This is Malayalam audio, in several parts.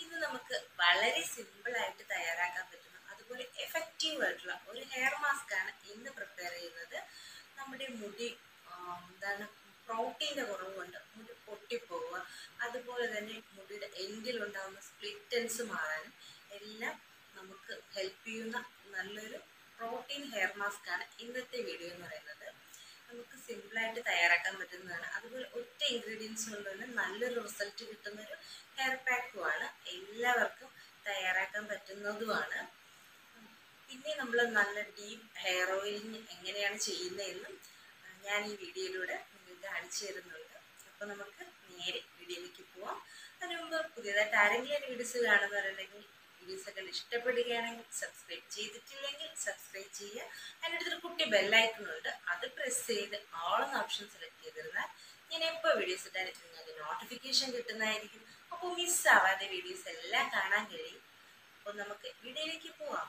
ഇത് നമുക്ക് വളരെ സിമ്പിൾ ആയിട്ട് തയ്യാറാക്കാൻ പറ്റുന്ന അതുപോലെ എഫക്റ്റീവ് ആയിട്ടുള്ള ഒരു ഹെയർ മാസ്ക് ആണ് ഇന്ന് പ്രിപ്പയർ ചെയ്യുന്നത് നമ്മുടെ മുടി ആ, എന്താണ് പ്രോട്ടീൻ്റെ കുറവ് കൊണ്ട് മുടി പൊട്ടിപ്പോവുക അതുപോലെ തന്നെ മുടിയുടെ എൻഡിലുണ്ടാകുന്ന സ്പ്ലിറ്റൻസ് മാറാനും എല്ലാം നമുക്ക് ഹെൽപ്പ് ചെയ്യുന്ന നല്ലൊരു പ്രോട്ടീൻ ഹെയർ മാസ്ക് ആണ് ഇന്നത്തെ വീഡിയോ എന്ന് പറയുന്നത് നമുക്ക് സിമ്പിളായിട്ട് തയ്യാറാക്കാൻ പറ്റുന്നതാണ് അതുപോലെ ഒറ്റ ഇൻഗ്രീഡിയൻസ് കൊണ്ട് തന്നെ നല്ലൊരു റിസൾട്ട് കിട്ടുന്ന ഒരു ഹെയർ പാക്കുമാണ് എല്ലാവർക്കും തയ്യാറാക്കാൻ പറ്റുന്നതുമാണ് പിന്നെ നമ്മൾ നല്ല ഡീപ്പ് ഹെയർ ഓയിലിങ് എങ്ങനെയാണ് ചെയ്യുന്നതെന്നും ആ, ഞാൻ ഈ വീഡിയോയിലൂടെ നിങ്ങൾക്ക് കാണിച്ചു തരുന്നുണ്ട് അപ്പോൾ നമുക്ക് നേരെ വീഡിയോയിലേക്ക് പോവാം അതിന് മുമ്പ് പുതിയതായിട്ട് ആരെങ്കിലും എൻ്റെ വീഡിയോസ് കാണുന്നവരുണ്ടെങ്കിൽ വീഡിയോസ് ഒക്കെ ഇഷ്ടപ്പെടുകയാണെങ്കിൽ സബ്സ്ക്രൈബ് ചെയ്തിട്ടില്ലെങ്കിൽ സബ്സ്ക്രൈബ് ചെയ്യുക അതിനടുത്തൊരു കുട്ടി ബെല്ലൈക്കണുണ്ട് അത് പ്രസ് ചെയ്ത് ഓൾ എന്ന ഓപ്ഷൻ സെലക്ട് ചെയ്തിരുന്നാൽ ഞാൻ എപ്പോൾ വീഡിയോസ് ഇട്ടാലും നിങ്ങൾക്ക് നോട്ടിഫിക്കേഷൻ കിട്ടുന്നതായിരിക്കും അപ്പോൾ മിസ്സാവാതെ വീഡിയോസ് എല്ലാം കാണാൻ കഴിയും അപ്പോൾ നമുക്ക് വീഡിയോയിലേക്ക് പോവാം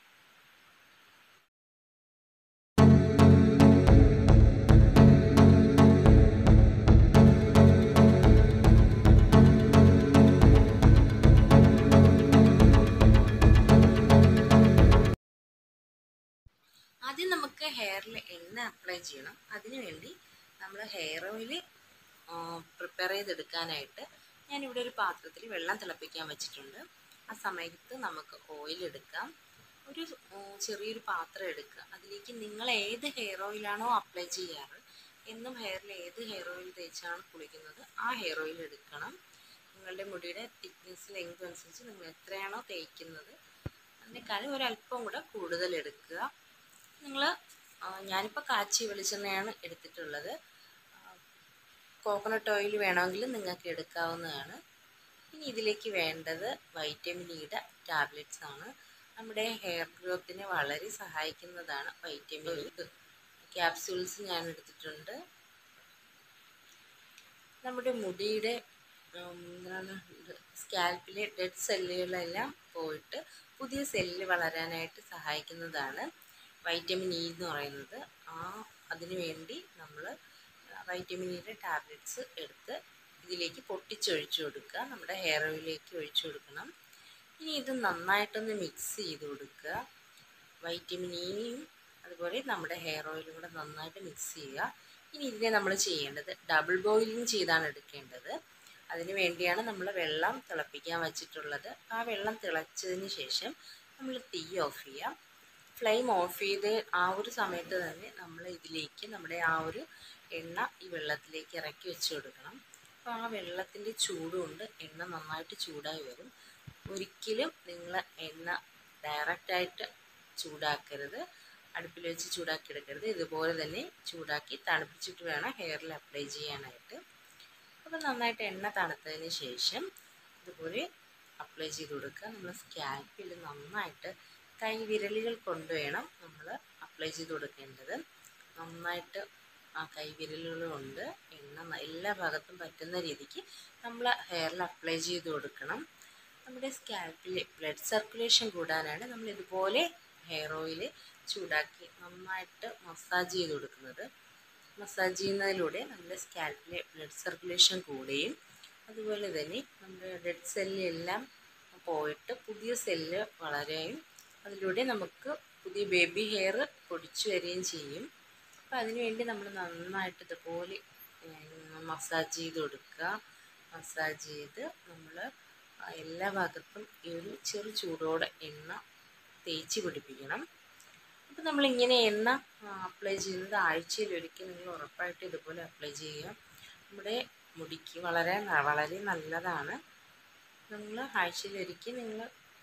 ആദ്യം നമുക്ക് ഹെയറിൽ എണ്ണ അപ്ലൈ ചെയ്യണം അതിനു വേണ്ടി നമ്മൾ ഹെയർ ഓയിൽ പ്രിപ്പയർ ചെയ്തെടുക്കാനായിട്ട് ഞാനിവിടെ ഒരു പാത്രത്തിൽ വെള്ളം തിളപ്പിക്കാൻ വെച്ചിട്ടുണ്ട് ആ സമയത്ത് നമുക്ക് ഓയിൽ എടുക്കാം ഒരു ആ, ചെറിയൊരു പാത്രം എടുക്കുക അതിലേക്ക് നിങ്ങൾ ഏത് ഹെയർ ഓയിലാണോ അപ്ലൈ ചെയ്യാറ് എന്നും ഹെയറിൽ ഏത് ഹെയർ ഓയിൽ തേച്ചാണ് കുളിക്കുന്നത് ആ ഹെയർ ഓയിൽ എടുക്കണം നിങ്ങളുടെ മുടിയുടെ തിക്നെസ് ലെങ്ത് അനുസരിച്ച് നിങ്ങൾ എത്രയാണോ തേക്കുന്നത് അതിനേക്കാളും ഒരല്പം കൂടെ കൂടുതൽ എടുക്കുക നിങ്ങൾ ഞാനിപ്പോൾ കാച്ചി വെളിച്ചെണ്ണയാണ് എടുത്തിട്ടുള്ളത് കോക്കനട്ട് ഓയിൽ വേണമെങ്കിൽ നിങ്ങൾക്ക് എടുക്കാവുന്നതാണ് ഇനി ഇതിലേക്ക് വേണ്ടത് വൈറ്റമിൻ ഇയുടെ ടാബ്ലറ്റ്സ് ആണ് നമ്മുടെ ഹെയർ ഗ്രോത്തിനെ വളരെ സഹായിക്കുന്നതാണ് വൈറ്റമിൻ ഇ ക്യാപ്സ്യൂൾസ് ഞാൻ എടുത്തിട്ടുണ്ട് നമ്മുടെ മുടിയുടെ ഉം, എന്താണ് സ്കാൽപ്പിലെ ഡെഡ് സെല്ലുകളെല്ലാം പോയിട്ട് പുതിയ സെല്ല് വളരാനായിട്ട് സഹായിക്കുന്നതാണ് വൈറ്റമിൻ ഇ എന്ന് പറയുന്നത് ആ അതിനു വേണ്ടി നമ്മൾ വൈറ്റമിൻ ഇയുടെ ടാബ്ലറ്റ്സ് എടുത്ത് ഇതിലേക്ക് പൊട്ടിച്ചൊഴിച്ചു കൊടുക്കുക നമ്മുടെ ഹെയർ ഓയിലേക്ക് ഒഴിച്ചു കൊടുക്കണം ഇനി ഇത് നന്നായിട്ടൊന്ന് മിക്സ് ചെയ്ത് കൊടുക്കുക വൈറ്റമിൻ ഇയും അതുപോലെ നമ്മുടെ ഹെയർ ഓയിലും കൂടെ നന്നായിട്ട് മിക്സ് ചെയ്യുക ഇനി ഇതിനെ നമ്മൾ ചെയ്യേണ്ടത് ഡബിൾ ബോയിലിംഗ് ചെയ്താണ് എടുക്കേണ്ടത് അതിന് വേണ്ടിയാണ് നമ്മൾ വെള്ളം തിളപ്പിക്കാൻ വെച്ചിട്ടുള്ളത് ആ വെള്ളം തിളച്ചതിന് ശേഷം നമ്മൾ തീ ഓഫ് ചെയ്യാം ഫ്ലെയിം ഓഫ് ചെയ്ത് ആ ഒരു സമയത്ത് തന്നെ നമ്മൾ ഇതിലേക്ക് നമ്മുടെ ആ ഒരു എണ്ണ ഈ വെള്ളത്തിലേക്ക് ഇറക്കി വെച്ച് കൊടുക്കണം അപ്പോൾ ആ വെള്ളത്തിൻ്റെ ചൂട് കൊണ്ട് എണ്ണ നന്നായിട്ട് ചൂടായി വരും ഒരിക്കലും നിങ്ങൾ എണ്ണ ഡയറക്റ്റായിട്ട് ചൂടാക്കരുത് അടുപ്പിൽ വെച്ച് ചൂടാക്കി എടുക്കരുത് ഇതുപോലെ തന്നെ ചൂടാക്കി തണുപ്പിച്ചിട്ട് വേണം ഹെയറിൽ അപ്ലൈ ചെയ്യാനായിട്ട് അപ്പോൾ നന്നായിട്ട് എണ്ണ തണുത്തതിന് ശേഷം ഇതുപോലെ അപ്ലൈ ചെയ്ത് കൊടുക്കുക നമ്മൾ സ്കാൽപ്പിൽ നന്നായിട്ട് കൈ വിരലുകൾ കൊണ്ട് വേണം നമ്മൾ അപ്ലൈ ചെയ്ത് കൊടുക്കേണ്ടത് നന്നായിട്ട് ആ കൈ വിരലുകൾ കൊണ്ട് എണ്ണ ന- എല്ലാ ഭാഗത്തും പറ്റുന്ന രീതിക്ക് നമ്മൾ ഹെയറിൽ അപ്ലൈ ചെയ്ത് കൊടുക്കണം നമ്മുടെ സ്കാൽപ്പിൽ ബ്ലഡ് സർക്കുലേഷൻ കൂടാനാണ് നമ്മൾ ഇതുപോലെ ഹെയർ ഓയിൽ ചൂടാക്കി നന്നായിട്ട് മസാജ് ചെയ്ത് കൊടുക്കുന്നത് മസാജ് ചെയ്യുന്നതിലൂടെ നമ്മുടെ സ്കാൽപ്പിലെ ബ്ലഡ് സർക്കുലേഷൻ കൂടുകയും അതുപോലെ തന്നെ നമ്മുടെ ഡെഡ് സെല്ലെല്ലാം പോയിട്ട് പുതിയ സെല്ല് വളരുകയും അതിലൂടെ നമുക്ക് പുതിയ ബേബി ഹെയർ പൊടിച്ചു വരികയും ചെയ്യും അപ്പോൾ അതിനുവേണ്ടി നമ്മൾ നന്നായിട്ട് ഇതുപോലെ മസാജ് ചെയ്ത് കൊടുക്കുക മസാജ് ചെയ്ത് നമ്മൾ എല്ലാ ഭാഗത്തും ഈ ഒരു ചെറു ചൂടോടെ എണ്ണ തേച്ച് പിടിപ്പിക്കണം അപ്പോൾ നമ്മളിങ്ങനെ എണ്ണ അപ്ലൈ ചെയ്യുന്നത് ആഴ്ചയിൽ ഒരിക്കൽ നിങ്ങൾ ഉറപ്പായിട്ട് ഇതുപോലെ അപ്ലൈ ചെയ്യുക നമ്മുടെ മുടിക്ക് വളരെ ന- വളരെ നല്ലതാണ് നിങ്ങൾ ആഴ്ചയിൽ ഒരിക്കൽ നിങ്ങൾ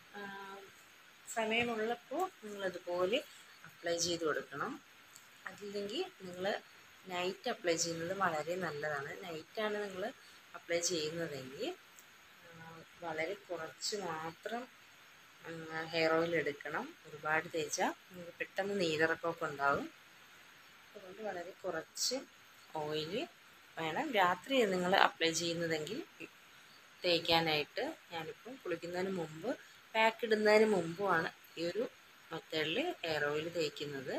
സമയമുള്ളപ്പോൾ നിങ്ങളിതുപോലെ അപ്ലൈ ചെയ്ത് കൊടുക്കണം അതില്ലെങ്കിൽ നിങ്ങൾ നൈറ്റ് അപ്ലൈ ചെയ്യുന്നത് വളരെ നല്ലതാണ് നൈറ്റാണ് നിങ്ങൾ അപ്ലൈ ചെയ്യുന്നതെങ്കിൽ ആ, വളരെ കുറച്ച് മാത്രം ഹെയർ ഓയിൽ എടുക്കണം ഒരുപാട് തേച്ചാൽ നിങ്ങൾക്ക് പെട്ടെന്ന് നീരിറക്കമൊക്കെ ഉണ്ടാകും അതുകൊണ്ട് വളരെ കുറച്ച് ഓയിൽ വേണം രാത്രി നിങ്ങൾ അപ്ലൈ ചെയ്യുന്നതെങ്കിൽ തേക്കാനായിട്ട് ഞാനിപ്പം കുളിക്കുന്നതിന് മുമ്പ് പാക്ക് ഇടുന്നതിന് മുമ്പുമാണ് ഈ ഒരു മെത്തേഡിൽ ഹെയർ ഓയിൽ തേക്കുന്നത്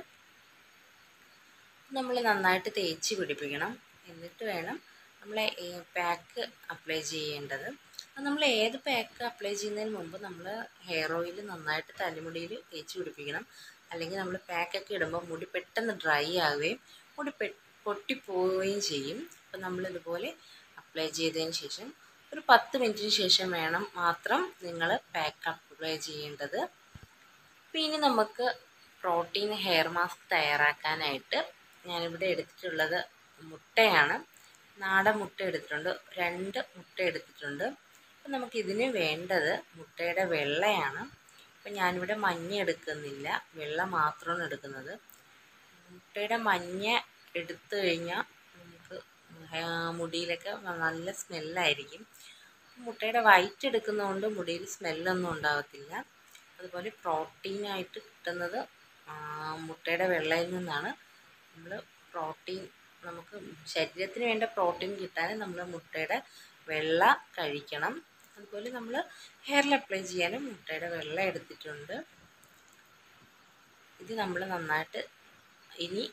നമ്മൾ നന്നായിട്ട് തേച്ച് പിടിപ്പിക്കണം എന്നിട്ട് വേണം നമ്മൾ പാക്ക് അപ്ലൈ ചെയ്യേണ്ടത് അപ്പം നമ്മൾ ഏത് പാക്ക് അപ്ലൈ ചെയ്യുന്നതിന് മുമ്പ് നമ്മൾ ഹെയർ ഓയിൽ നന്നായിട്ട് തലമുടിയിൽ തേച്ച് പിടിപ്പിക്കണം അല്ലെങ്കിൽ നമ്മൾ പാക്കൊക്കെ ഇടുമ്പോൾ മുടി പെട്ടെന്ന് ഡ്രൈ ആവുകയും മുടി പെ പൊട്ടിപ്പോവുകയും ചെയ്യും അപ്പം നമ്മളിതുപോലെ അപ്ലൈ ചെയ്തതിന് ശേഷം ഒരു പത്ത് മിനിറ്റിന് ശേഷം വേണം മാത്രം നിങ്ങൾ പാക്ക് അപ്ലൈ ചെയ്യേണ്ടത് അപ്പോൾ ഇനി നമുക്ക് പ്രോട്ടീൻ ഹെയർ മാസ്ക് തയ്യാറാക്കാനായിട്ട് ഞാനിവിടെ എടുത്തിട്ടുള്ളത് മുട്ടയാണ് നാടൻ മുട്ട എടുത്തിട്ടുണ്ട് രണ്ട് മുട്ട എടുത്തിട്ടുണ്ട് അപ്പം നമുക്കിതിന് വേണ്ടത് മുട്ടയുടെ വെള്ളയാണ് അപ്പം ഞാനിവിടെ മഞ്ഞ എടുക്കുന്നില്ല വെള്ള മാത്രമാണ് എടുക്കുന്നത് മുട്ടയുടെ മഞ്ഞ എടുത്തു കഴിഞ്ഞാൽ നമുക്ക് മുടിയിലൊക്കെ നല്ല സ്മെല്ലായിരിക്കും മുട്ടയുടെ വൈറ്റ് എടുക്കുന്നതുകൊണ്ട് മുടിയിൽ സ്മെല്ലൊന്നും ഉണ്ടാകത്തില്ല അതുപോലെ പ്രോട്ടീനായിട്ട് കിട്ടുന്നത് മുട്ടയുടെ വെള്ളയിൽ നിന്നാണ് നമ്മൾ പ്രോട്ടീൻ നമുക്ക് ശരീരത്തിന് വേണ്ട പ്രോട്ടീൻ കിട്ടാൻ നമ്മൾ മുട്ടയുടെ വെള്ള കഴിക്കണം അതുപോലെ നമ്മൾ ഹെയറിൽ അപ്ലൈ ചെയ്യാനും മുട്ടയുടെ വെള്ള എടുത്തിട്ടുണ്ട് ഇത് നമ്മൾ നന്നായിട്ട് ഇനി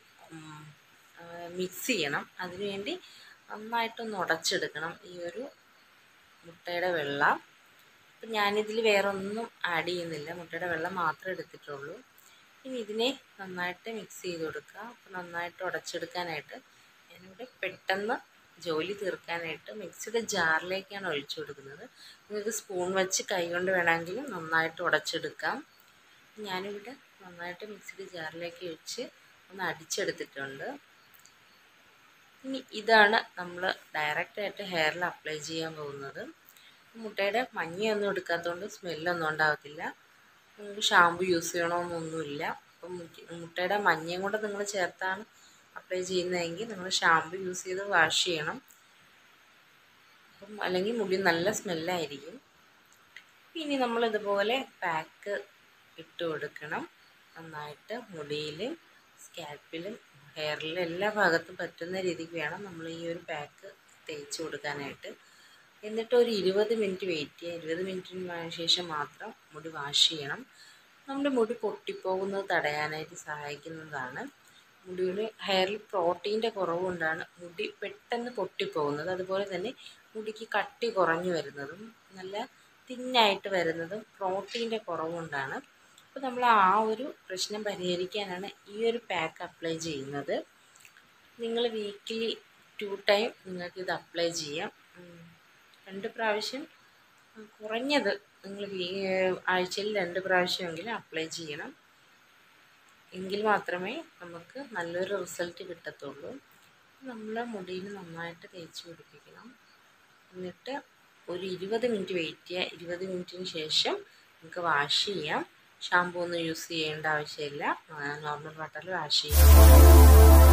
മിക്സ് ചെയ്യണം അതിനുവേണ്ടി നന്നായിട്ടൊന്ന് ഉടച്ചെടുക്കണം ഈ ഒരു മുട്ടയുടെ വെള്ള അപ്പം ഞാനിതിൽ വേറെ ഒന്നും ആഡ് ചെയ്യുന്നില്ല മുട്ടയുടെ വെള്ളം മാത്രമേ എടുത്തിട്ടുള്ളൂ ഇനി ഇതിനെ നന്നായിട്ട് മിക്സ് ചെയ്ത് കൊടുക്കുക അപ്പോൾ നന്നായിട്ട് ഉടച്ചെടുക്കാനായിട്ട് ഞാനിവിടെ പെട്ടെന്ന് ജോലി തീർക്കാനായിട്ട് മിക്സിയുടെ ജാറിലേക്കാണ് ഒഴിച്ചു കൊടുക്കുന്നത് നിങ്ങൾക്ക് സ്പൂൺ വെച്ച് കൈ കൊണ്ട് വേണമെങ്കിലും നന്നായിട്ട് ഉടച്ചെടുക്കാം ഞാനിവിടെ നന്നായിട്ട് മിക്സിയുടെ ജാറിലേക്ക് ഒഴിച്ച് ഒന്ന് അടിച്ചെടുത്തിട്ടുണ്ട് ഇനി ഇതാണ് നമ്മൾ ഡയറക്റ്റായിട്ട് ഹെയറിൽ അപ്ലൈ ചെയ്യാൻ പോകുന്നത് മുട്ടയുടെ മഞ്ഞയൊന്നും എടുക്കാത്തതുകൊണ്ട് സ്മെല്ലൊന്നും ഉണ്ടാകത്തില്ല നിങ്ങൾക്ക് ഷാമ്പു യൂസ് ചെയ്യണമെന്നൊന്നുമില്ല അപ്പം മുട്ടയുടെ മഞ്ഞയും കൂടെ നിങ്ങൾ ചേർത്താണ് അപ്ലൈ ചെയ്യുന്നതെങ്കിൽ നിങ്ങൾ ഷാമ്പു യൂസ് ചെയ്ത് വാഷ് ചെയ്യണം അപ്പം അല്ലെങ്കിൽ മുടി നല്ല സ്മെല്ലായിരിക്കും ഇനി നമ്മൾ ഇതുപോലെ പാക്ക് ഇട്ട് കൊടുക്കണം നന്നായിട്ട് മുടിയിലും സ്കാൽപ്പിലും ഹെയറിലും എല്ലാ ഭാഗത്തും പറ്റുന്ന രീതിക്ക് വേണം നമ്മൾ ഈ ഒരു പാക്ക് തേച്ച് കൊടുക്കാനായിട്ട് എന്നിട്ട് ഒരു ഇരുപത് മിനിറ്റ് വെയിറ്റ് ചെയ്യുക ഇരുപത് മിനിറ്റിന് ശേഷം മാത്രം മുടി വാഷ് ചെയ്യണം നമ്മുടെ മുടി പൊട്ടിപ്പോകുന്നത് തടയാനായിട്ട് സഹായിക്കുന്നതാണ് മുടിയിൽ ഹെയറിൽ പ്രോട്ടീൻ്റെ കുറവ് കൊണ്ടാണ് മുടി പെട്ടെന്ന് പൊട്ടിപ്പോകുന്നത് അതുപോലെ തന്നെ മുടിക്ക് കട്ടി കുറഞ്ഞു വരുന്നതും നല്ല തിന്നായിട്ട് വരുന്നതും പ്രോട്ടീൻ്റെ കുറവ് കൊണ്ടാണ് അപ്പോൾ നമ്മൾ ആ ഒരു പ്രശ്നം പരിഹരിക്കാനാണ് ഈ ഒരു പാക്ക് അപ്ലൈ ചെയ്യുന്നത് നിങ്ങൾ വീക്കിലി ടു ടൈം നിങ്ങൾക്കിത് അപ്ലൈ ചെയ്യാം രണ്ട് പ്രാവശ്യം കുറഞ്ഞത് നിങ്ങൾ ആഴ്ചയിൽ രണ്ട് പ്രാവശ്യമെങ്കിലും അപ്ലൈ ചെയ്യണം എങ്കിൽ മാത്രമേ നമുക്ക് നല്ലൊരു റിസൾട്ട് കിട്ടത്തുള്ളൂ നമ്മൾ മുടിയിൽ നന്നായിട്ട് തേച്ച് പിടിപ്പിക്കണം എന്നിട്ട് ഒരു ഇരുപത് മിനിറ്റ് വെയിറ്റ് ചെയ്യുക ഇരുപത് മിനിറ്റിന് ശേഷം നമുക്ക് വാഷ് ചെയ്യാം ഷാമ്പൂ ഒന്നും യൂസ് ചെയ്യേണ്ട ആവശ്യമില്ല നോർമൽ വാട്ടറിൽ വാഷ് ചെയ്യാം